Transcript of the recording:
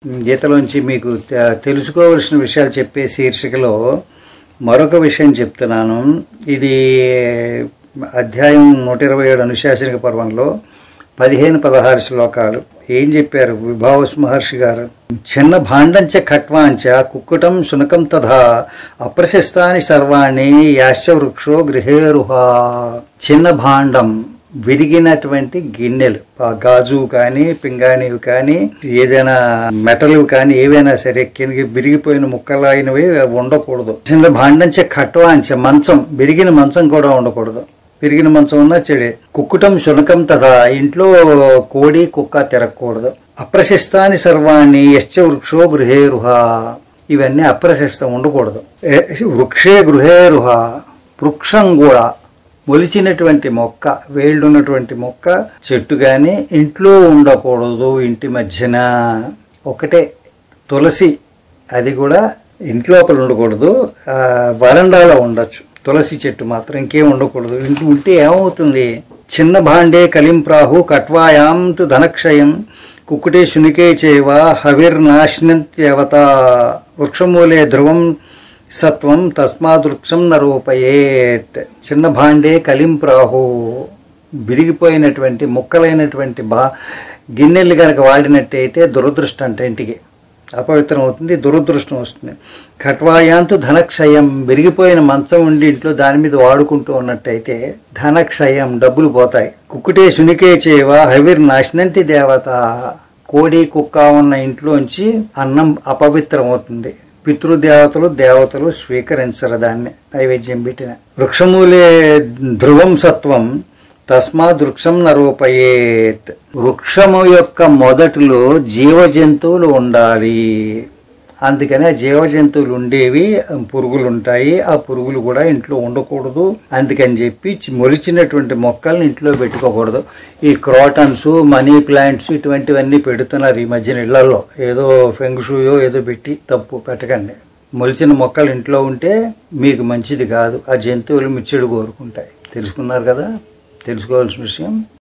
గీతలోంచి మీకు తె- తెలుసుకోవలసిన విషయాలు చెప్పే శీర్షికలో మరొక విషయం చెప్తున్నాను ఇది అధ్యాయం నూట ఇరవై ఏడు అనుశాసనిక పర్వంలో పదిహేను పదహారు శ్లోకాలు ఏం చెప్పారు విభావస్ మహర్షి గారు చిన్న భాండంచ ఖట్వాంచ కుక్కుటం శునకం తథా అప్రశస్తాని సర్వాణి యాశ్చ వృక్షో గృహేరుహ చిన్న భాండం విరిగినటువంటి గిన్నెలు ఆ గాజు కానీ పింగాణివి కానీ ఏదైనా మెటల్ కానీ ఏవైనా సరే కిందకి విరిగిపోయిన ముక్కలైనవి ఉండకూడదు చిన్న భాండంచే కట్వాంచ మంచం విరిగిన మంచం కూడా ఉండకూడదు విరిగిన మంచం ఉన్నా చెడే కుక్కుటం శునకం తదా ఇంట్లో కోడి కుక్క తిరగకూడదు అప్రశస్తాని సర్వాణి యశ్చ వృక్షో గృహేరుహ ఇవన్నీ అప్రశస్తం ఉండకూడదు ఏ- వృక్షే గృహేరుహ వృక్షం కూడా మొలిచినటువంటి మొక్క వేళ్ళున్నటువంటి మొక్క చెట్టు కానీ ఇంట్లో ఉండకూడదు ఇంటి మధ్యన ఒకటే తులసి అది కూడా ఇంటి లోపల ఉండకూడదు ఆ, వరండాలో ఉండొచ్చు తులసి చెట్టు మాత్రం ఇంకేం ఉండకూడదు ఇంటి ఉంటే ఏమవుతుంది చిన్న భాండే కలింప్రాహు కట్వాయాంతు ధనక్షయం కుక్కుటే శునికే చేవ హవిర్నాశనంత్యవత వృక్షమూలే ధ్రువం సత్వం తస్మాదృక్షం నరూపయేత్ చిన్న భాండే కలింప్రాహు విరిగిపోయినటువంటి ముక్కలైనటువంటి బా గిన్నెలు కనుక వాడినట్టయితే దురదృష్టం అంటే ఇంటికి అపవిత్రం అవుతుంది దురదృష్టం వస్తుంది ఖట్వాయాంతు ధనక్షయం విరిగిపోయిన మంచం ఉండి ఇంట్లో దాని మీద వాడుకుంటూ ఉన్నట్టయితే ధనక్షయం డబ్బులు పోతాయి కుక్కుటే శునికే చేవ హవిర్ నాశనంతి దేవత కోడి కుక్క ఉన్న ఇంట్లోంచి అన్నం అపవిత్రం అవుతుంది పితృదేవతలు దేవతలు స్వీకరించరు దాన్ని నైవేద్యం పెట్టిన వృక్షమూలే ధ్రువం సత్వం తస్మాత్ వృక్షం నరూపయేత్ వృక్షము యొక్క మొదటిలో జీవ జంతువులు ఉండాలి అందుకని ఆ జీవ జంతువులు ఉండేవి పురుగులు ఉంటాయి ఆ పురుగులు కూడా ఇంట్లో ఉండకూడదు అందుకని చెప్పి చి- మొలిచినటువంటి మొక్కల్ని ఇంట్లో పెట్టుకోకూడదు ఈ క్రాటన్స్ మనీ ప్లాంట్స్ ఇటువంటివన్నీ పెడుతున్నారు ఈ మధ్యన ఇళ్లలో ఏదో ఫెంగుషూయో ఏదో పెట్టి తప్పు పెట్టకండి మొలిచిన మొక్కలు ఇంట్లో ఉంటే మీకు మంచిది కాదు ఆ జంతువులు మిచ్చెడు కోరుకుంటాయి తెలుసుకున్నారు కదా తెలుసుకోవాల్సిన విషయం